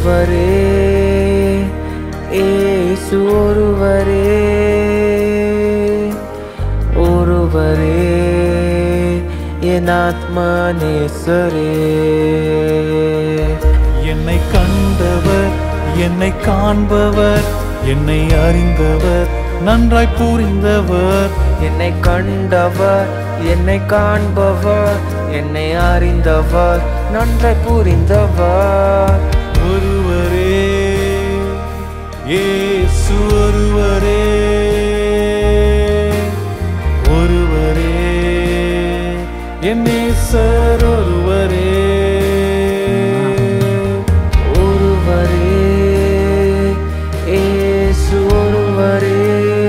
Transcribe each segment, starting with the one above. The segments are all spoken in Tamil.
ஒருவரே ஏசு ஒருவரே ஒருவரே என் ஆத்மா நேசரே என்னை கண்டவர் என்னை காண்பவர் என்னை அறிந்தவர் நன்றாய் புரிந்தவர் என்னை கண்டவர் என்னை காண்பவர் என்னை அறிந்தவர் நன்றை புரிந்தவர் ஒருவரே இயேசு ஒருவரே ஒருவரே என் நேசர் ஒருவரே ஒருவரே ஏசு ஒருவரே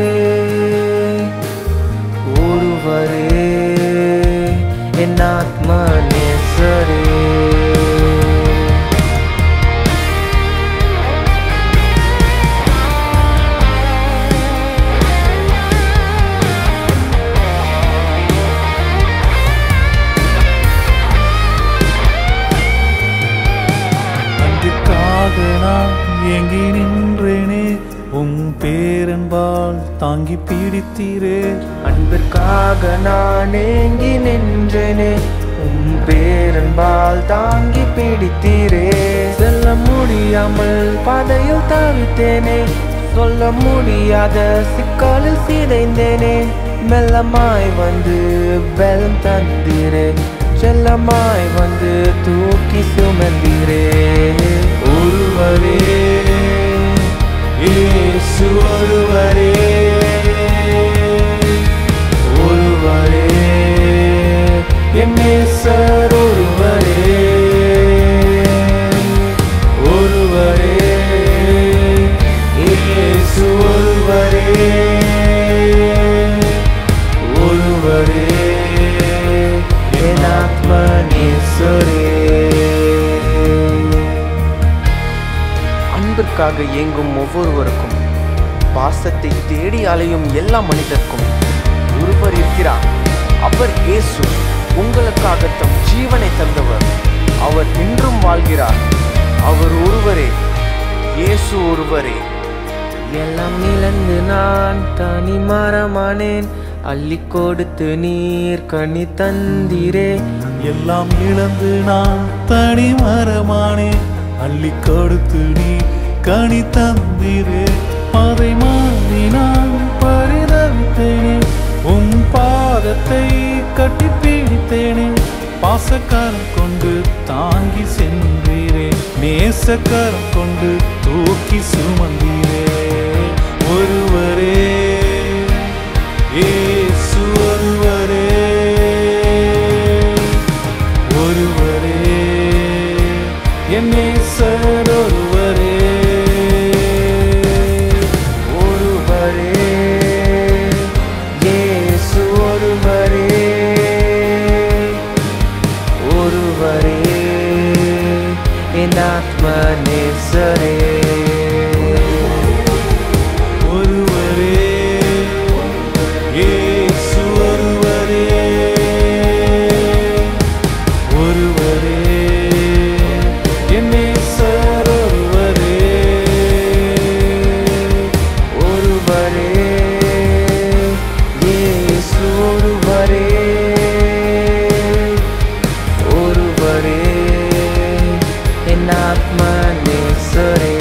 ஒருவரே என் ஆத்மா நேசரே அன்றுக்காக நான் ஏங்கி நின்றேனே உம் பேரன்பால் தாங்கி பிடித்தீரே அன்பிற்காக நான் ஏங்கி நின்றேனே உம் பேரன்பால் தாங்கி பிடித்தீரே செல்ல முடியாமல் பாதையில் தவித்தேனே சொல்ல முடியாத சிக்கலில் சிதைந்தேனே மெல்லமாய் வந்து பலம் தந்தீரே செல்லமாய் வந்து தூக்கி சுமந்தீரே ஒருவரே இயேசு ஒருவரே ஒருவரே என் நேசர் ஒருவரே ஒருவரே இயேசு ஒருவரே ஒருவரே என் ஆத்மா நேசரே அன்பிற்காக இயங்கும் ஒவ்வொருவருக்கும் பாசத்தை தேடி அலையும் எல்லா மனிதர்க்கும் ஒருவர் இருக்கிறார் அவர் இயேசு உங்களுக்காக தம் ஜீவனை தந்தவர் அவர் இன்றும் வாழ்கிறார் அவர் ஒருவரே இயேசு ஒருவரே எல்லாம் இழந்து நான் தனி மரமானேன் அள்ளி கொடுத்து நீர் கனி தந்தீரே எல்லாம் இழந்து நான் தனி மரமானே அள்ளி கொடுத்து நீ கனி தந்திரே அதை மாறி நான் பரிதவித்தேனே உன் பாதத்தை கட்டி பிடித்தேனே பாசக்காரம் கொண்டு தாங்கி சென்றீரே நேசக்காரம் கொண்டு தூக்கி சுமந்தீரே ஒருவரே இயேசு ஒருவரே ஒருவரே என் நேசர் ஒருவரே ஒருவரே இயேசு ஒருவரே ஒருவரே என் ஆத்மா நேசரே ஒருவரே இயேசு ஒருவரே ஒருவரே என் நேசர் ஒருவரே ஒருவரே இயேசு ஒருவரே ஒருவரே என் ஆத்மா நேசரே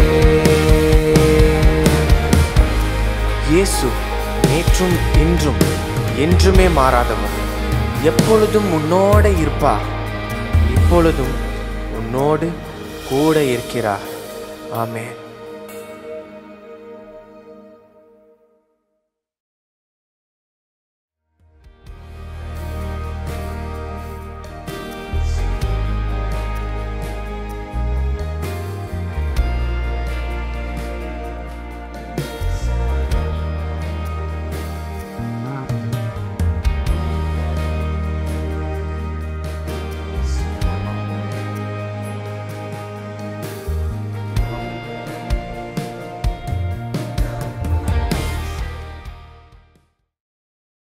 இயேசு நேற்றும் இன்றும் என்றுமே மாறாதவர் எப்பொழுதும் உன்னோட இருப்பார் இப்பொழுதும் உன்னோடு கூட இருக்கிறார் ஆமென்